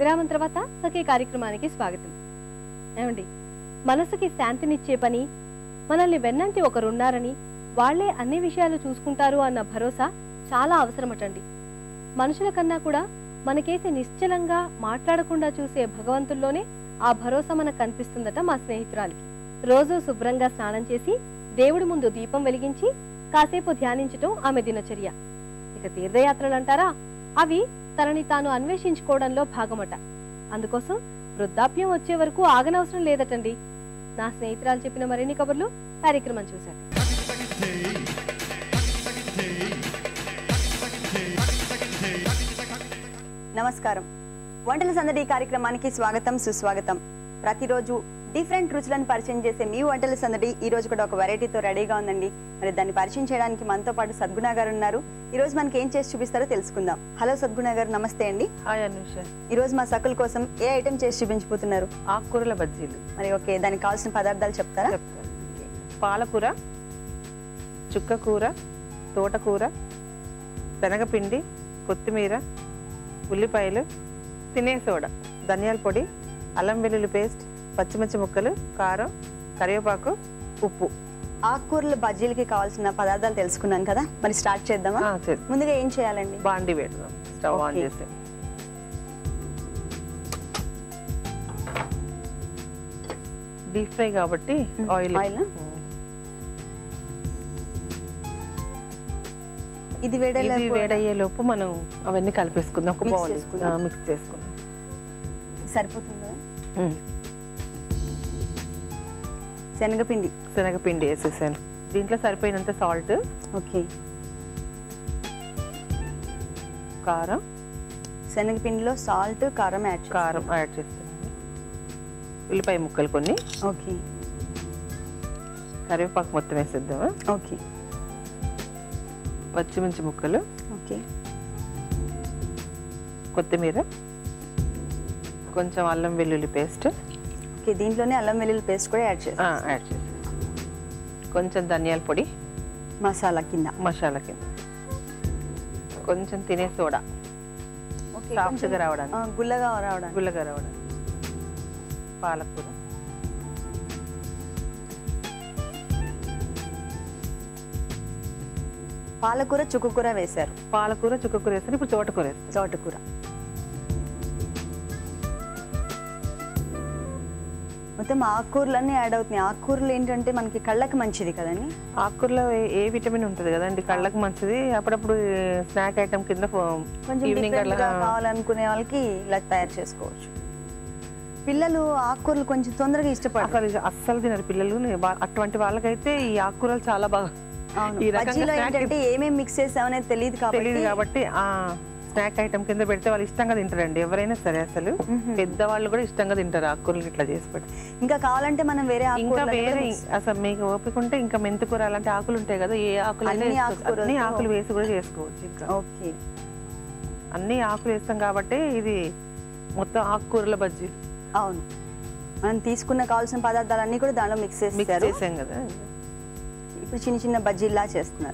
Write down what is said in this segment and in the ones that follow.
విరామం తర్వాత సఖీ కార్యక్రమానికి స్వాగతం ఏమండి మనసుకి శాంతినిచ్చే పని మనల్ని వెన్నంటి ఒకరున్నారని వాళ్లే అన్ని విషయాలు చూసుకుంటారు అన్న భరోసా చాలా అవసరమటండి మనుషుల కన్నా కూడా మనకేసి నిశ్చలంగా మాట్లాడకుండా చూసే భగవంతుల్లోనే ఆ భరోసా మనకు కనిపిస్తుందట మా స్నేహితురాలికి రోజు శుభ్రంగా స్నానం చేసి దేవుడి ముందు దీపం వెలిగించి కాసేపు ధ్యానించటం ఆమె దినచర్య ఇక తీర్థయాత్రలు అంటారా అవి తనని తాను అన్వేషించుకోవడంలో భాగమట అందుకోసం వృద్ధాప్యం వచ్చే వరకు ఆగనవసరం లేదటండి నా స్నేహితురాలు చెప్పిన మరిన్ని కబుర్లు కార్యక్రమం చూశాక నమస్కారం వంటల సందడి కార్యక్రమానికి స్వాగతం సుస్వాగతం ప్రతిరోజు డిఫరెంట్ రుచులను పరిచయం చేసే మీ వంటల సందడి ఈ రోజు కూడా ఒక వెరైటీతో రెడీగా ఉందండి మరి దాన్ని పరిచయం చేయడానికి మనతో పాటు సద్గుణ గారు ఉన్నారు ఈ రోజు మనకి ఏం చేసి చూపిస్తారో తెలుసుకుందాం హలో సద్గుణ గారు నమస్తే అండి హాయ్ అనుష ఈ రోజు మా సకుల కోసం ఏ ఐటెం చేసి చూపించబోతున్నారు ఆకుకూరల బజ్జీలు మరి ఓకే దానికి కావాల్సిన పదార్థాలు చెప్తారా చెప్తాను పాలకూర చుక్కకూర తోటకూర శనగపిండి కొత్తిమీర ఉల్లిపాయలు తినే సోడా ధనియాల పొడి అల్లం వెల్లుల్లి పేస్ట్ పచ్చిమిర్చి ముక్కలు కారం కరివేపాకు ఉప్పు ఆకుకూరల బజ్జీలకి కావాల్సిన పదార్థాలు తెలుసుకున్నాం కదా మరి స్టార్ట్ చేద్దామా ఆ, సరే. ముందుగా ఏం చేయాలండి బాండి పెడదాం స్టవ్ ఆన్ ఓకే. చేసి డీప్ ఫ్రై కాబట్టి ఆయిల్ ఆయిల్ ఇది వేడేలా ఇది వేడయ్యే లోపు మనం అవన్నీ కలిపేసుకుందాం ఒక Mix బౌల్ చేసుకుందాం. మిక్స్ చేసుకుందాం సరిపోతుందా ఉమ్. శనగపిండి శనగపిండి వేసేసాను దీంట్లో సరిపోయినంత సాల్ట్ ఓకే కారం శనగపిండిలో సాల్ట్ కారం యాడ్ చేస్తాం. కారం యాడ్ చేస్తాను ఉల్లిపాయ ముక్కలు కొన్ని ఓకే కరివేపాకు మొత్తం వేసేద్దామా ఓకే పచ్చిమిర్చి ముక్కలు ఓకే కొత్తిమీర కొంచెం అల్లం వెల్లుల్లి పేస్ట్ ఓకే దీంట్లోనే అల్లం వెల్లుల్లి పేస్ట్ కూడా యాడ్ చేస్తాం యాడ్ చేసి కొంచెం ధనియాల పొడి మసాలా కింద మసాలా కింద కొంచెం తినే సోడా ఓకే సాఫ్ట్గా కొంచెం, రావడానికి ఆ, గుల్లగా రావడానికి గుల్లగా రావడానికి పాలకూర పాలకూర చుక్కకూర వేశారు పాలకూర చుక్కకూర వేస్తాను ఇప్పుడు తోటకూర వేస్తాను తోటకూర మొత్తం ఆకుకూరలన్నీ యాడ్ అవుతున్నాయి ఆకుకూరలు ఏంటంటే మనకి కళ్ళకి మంచిది కదండి ఆకుకూరలో ఏ- ఏ విటమిన్ ఉంటుంది కదండి కళ్ళకి మంచిది అప్పుడప్పుడు స్నాక్ ఐటమ్ కింద కొంచెం ఈవినింగ్ different గా అట్లా కావాలనుకునే వాళ్ళకి ఇలా తయారు చేసుకోవచ్చు పిల్లలు ఆకుకూరలు కొంచెం తొందరగా ఇష్టపడతారు అసలు అస్సలు తినరు పిల్లలు నే- వా- అటువంటి వాళ్ళకైతే ఈ ఆకుకూరలు చాలా బాగా అవును ఈ రకంగా బజ్జీలో snack ఏంటంటే ఏమేమి మిక్స్ చేసామనేది తెలియదు తెలియదు కాబట్టి కాబట్టి ఆ స్నాక్ ఐటమ్ కింద పెడితే వాళ్ళు ఇష్టంగా తింటారండి ఎవరైనా సరే అసలు పెద్దవాళ్ళు కూడా ఇష్టంగా తింటారు ఆకుకూరలు ఇట్లా చేసి పెడితే ఇంకా కావాలంటే మనం వేరే ఇంకా ఆకుకూరలు వేరే అసలు మీకు ఓపిక ఉంటే ఇంకా మెంతికూర అలాంటి ఆకులు ఉంటాయి కదా ఏ ఆకులు అయినా అన్ని వేసుకోవచ్చు. ఆకుకూరలతో- అన్ని ఆకులు వేసి కూడా చేసుకోవచ్చు ఇంకా ఓకే అన్ని ఆకులు వేస్తాం కాబట్టి ఇది మొత్తం ఆకుకూరల బజ్జీ అవును మనం తీసుకున్న కావాల్సిన పదార్థాలన్నీ కూడా దానిలో మిక్స్ మిక్స్ చేస్తారు చేసాం కదా ఇప్పుడు చిన్న చిన్న బజ్జీలా చేస్తున్నారు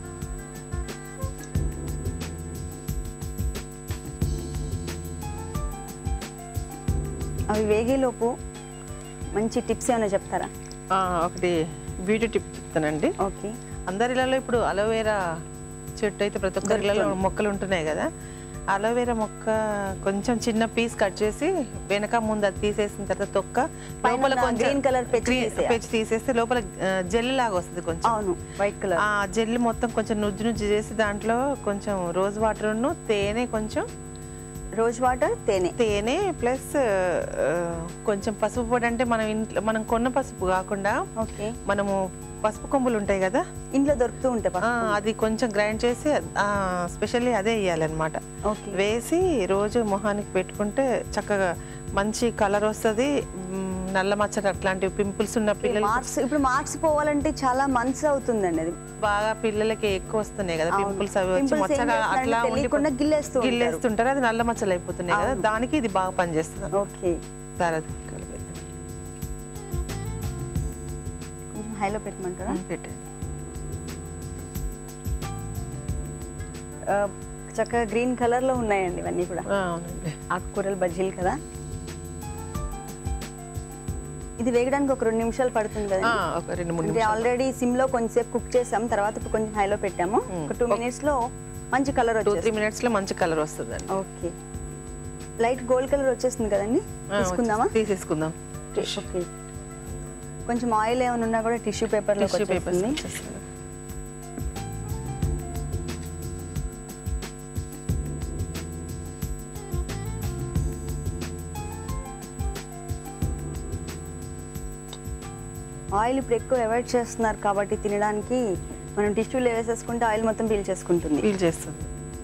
అవి వేగేలోపు మంచి టిప్స్ ఏమైనా చెప్తారా ఆ, ఒకటి బ్యూటీ టిప్ చెప్తానండి ఓకే అందరి ఇళ్ళలో ఇప్పుడు అలోవేరా చెట్టు అయితే ప్రతి ఒక్కరి ఇళ్ళలో మొక్కలు ఉంటున్నాయి కదా అలోవేరా మొక్క కొంచెం చిన్న పీస్ కట్ చేసి వెనక ముందు అది తీసేసిన తర్వాత తొక్క పైన లోపల ఉన్న కొంచెం green color పెచ్చు green తీసేయాలి. పెచ్చు తీసేస్తే లోపల జెల్ లాగా వస్తుంది కొంచెం అవును వైట్ కలర్ ఆ జెల్ మొత్తం కొంచెం నుజ్జు నుజ్జు చేసి దాంట్లో కొంచెం రోజ్ వాటర్ తేనె కొంచెం రోజ్ వాటర్ తేనె తేనె ప్లస్ కొంచెం పసుపు పొడి అంటే మనం ఇంట్లో మనం కొన్న పసుపు కాకుండా ఓకే మనము పసుపు కొమ్ములు ఉంటాయి కదా ఇంట్లో దొరుకుతూ ఉంటాయి ఆ, పసుపు. అది కొంచెం గ్రైండ్ చేసి స్పెషల్లీ అదే వేయాలన్నమాట ఓకే వేసి రోజు మొహానికి పెట్టుకుంటే చక్కగా మంచి కలర్ వస్తుంది నల్ల మచ్చలు అట్లాంటివి పింపుల్స్ ఉన్న పిల్లలు మార్క్స్ ఇప్పుడు మార్క్స్ పోవాలంటే చాలా మంత్స్ అవుతుందండి అది బాగా పిల్లలకి ఎక్కువ వస్తున్నాయి కదా అవును. పింపుల్స్ అవి వచ్చి Pimples ఏం మచ్చగా చేస్తున్నారంటే అట్లా తెలియకుండా ఉండి గిల్లేస్తూ ఉంటారు. గిల్లేస్తుంటారు అది నల్ల మచ్చలు అయిపోతున్నాయి కదా అవును. దానికి ఇది బాగా పనిచేస్తుంది ఓకే సరే అది కలిపేద్దాం. కొంచెం హైలో పెట్టమంటారా పెట్టండి ఆ, చక్కగా గ్రీన్ కలర్ లో ఉన్నాయండి ఇవన్నీ కూడా ఆ, అవునండి ఆకుకూరలు బజ్జీలు కదా ఇది వేగడానికి ఒక రెండు నిమిషాలు పడుతుంది ఆ, కదా ఒక రెండు మూడు అంటే నిమిషాలు ఆల్రెడీ సిమ్ లో కొంచెంసేపు కుక్ చేసాం తర్వాత ఇప్పుడు కొంచెం హైలో పెట్టాము Hmm. ఒక టూ మినిట్స్ లో మంచి కలర్ టూ త్రీ వచ్చేస్తుంది మినిట్స్ లో మంచి కలర్ వస్తుందండి ఓకే లైట్ గోల్డ్ కలర్ వచ్చేస్తుంది కదండి ఆ, తీసుకుందామా వచ్చేసి- తీసేసుకుందాం ఓకే కొంచెం ఆయిల్ ఏమైనా ఉన్నా కూడా టిష్యూ పేపర్ లో టిష్యూ పేపర్స్ వచ్చేస్తుంది ఆయిల్ ఇప్పుడు ఎక్కువ అవాయిడ్ చేస్తున్నారు కాబట్టి తినడానికి మనం టిష్యూలో వేసేసుకుంటే ఆయిల్ మొత్తం పీల్చేసుకుంటుంది ఫీల్ చేస్తుంది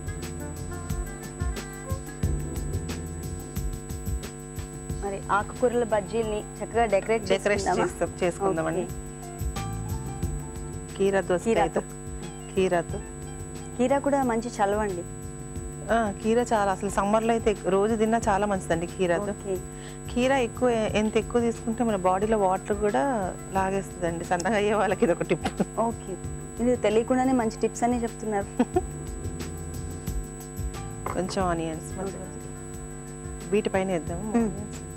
మరి ఆకుకూరల బజ్జీల్ని చక్కగా డెకరేట్ డెకరేట్ చేసుకుందామా? చేస్తాం చేసుకుందామండి ఓకే. కీరా దోస కీరాతో. కీరాతో కీరా కూడా మంచి చలవండి ఆ, కీరా చాలా అసలు సమ్మర్లో అయితే ఎక్కు- రోజు తిన్నా చాలా మంచిదండి కీరాతో ఓకే కీరా ఎక్కువ ఎంత ఎక్కువ తీసుకుంటే మన బాడీలో వాటర్ కూడా లాగేస్తుందండి సన్నగా అయ్యే వాళ్ళకి ఇది ఒక టిప్ ఓకే ఇది తెలియకుండానే మంచి టిప్స్ అన్ని చెప్తున్నారు కొంచెం ఆనియన్స్ వీటిపైన వేద్దాం మ్మ్.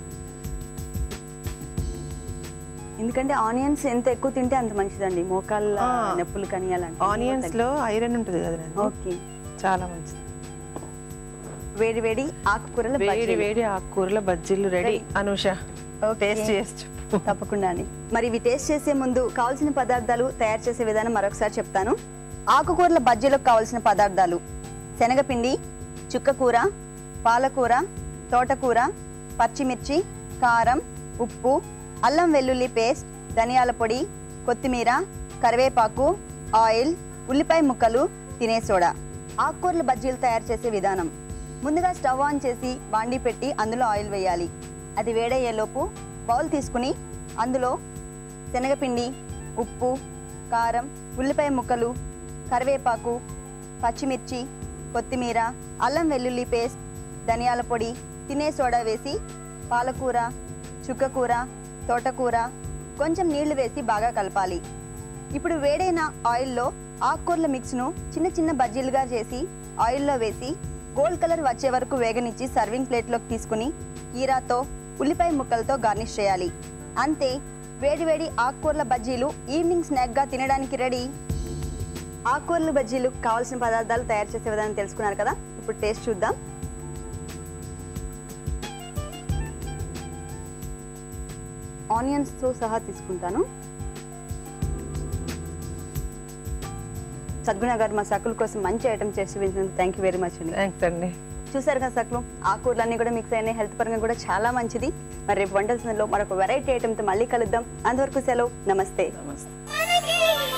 ఎందుకంటే ఆనియన్స్ ఎంత ఎక్కువ తింటే అంత మంచిదండి మోకాళ్ళ ఆ. నొప్పులు కానీ అలాంటి ఆనియన్స్ లో ఐరన్ ఉంటుంది కదండి ఓకే చాలా మంచిది వేడి వేడి ఆకుకూరల వేడి బజ్జీలు. వేడి ఆకుకూరల బజ్జీలు ready Ready. Anusha okay. Taste చేసి చెప్పు తప్పకుండా అండి మరి ఇవి టేస్ట్ చేసే ముందు కావాల్సిన పదార్థాలు తయారు చేసే విధానం మరొకసారి చెప్తాను ఆకుకూరల బజ్జీలకు కావాల్సిన పదార్థాలు శనగపిండి చుక్కకూర పాలకూర తోటకూర పచ్చిమిర్చి కారం ఉప్పు అల్లం వెల్లుల్లి పేస్ట్ ధనియాల పొడి కొత్తిమీర కరివేపాకు ఆయిల్ ఉల్లిపాయ ముక్కలు తినే సోడా ఆకుకూరల బజ్జీలు తయారు చేసే విధానం ముందుగా స్టవ్ ఆన్ చేసి బాండి పెట్టి అందులో ఆయిల్ వేయాలి అది వేడయ్యేలోపు బౌల్ తీసుకుని అందులో శనగపిండి ఉప్పు కారం ఉల్లిపాయ ముక్కలు కరివేపాకు పచ్చిమిర్చి కొత్తిమీర అల్లం వెల్లుల్లి పేస్ట్ ధనియాల పొడి తినే సోడా వేసి పాలకూర చుక్కకూర తోటకూర కొంచెం నీళ్లు వేసి బాగా కలపాలి ఇప్పుడు వేడైన ఆయిల్లో ఆకుకూరల మిక్స్ను చిన్న చిన్న బజ్జీలుగా చేసి ఆయిల్లో వేసి గోల్డ్ కలర్ వచ్చే వరకు వేగనిచ్చి సర్వింగ్ ప్లేట్లోకి తీసుకుని కీరాతో ఉల్లిపాయ ముక్కలతో గార్నిష్ చేయాలి అంతే వేడివేడి ఆకుకూరల బజ్జీలు ఈవినింగ్ స్నాక్గా తినడానికి రెడీ ఆకుకూరల బజ్జీలు కావాల్సిన పదార్థాలు తయారు చేసే విధానం తెలుసుకున్నారు కదా ఇప్పుడు టేస్ట్ చూద్దాం ఆనియన్స్తో సహా తీసుకుంటాను సద్గుణ గారు మా సకుల కోసం మంచి ఐటమ్ చేసి చూపించినందుకు థ్యాంక్ యూ వెరీ మచ్ అండి థ్యాంక్స్ అండి చూసారు కదా సకులు ఆకుకూరలన్నీ కూడా మిక్స్ అయినాయి హెల్త్ పరంగా కూడా చాలా మంచిది మరి రేపు వంటల సందర్భంలో మరొక వెరైటీ ఐటమ్తో మళ్ళీ కలుద్దాం అంతవరకు సెలవు నమస్తే నమస్తే మనకి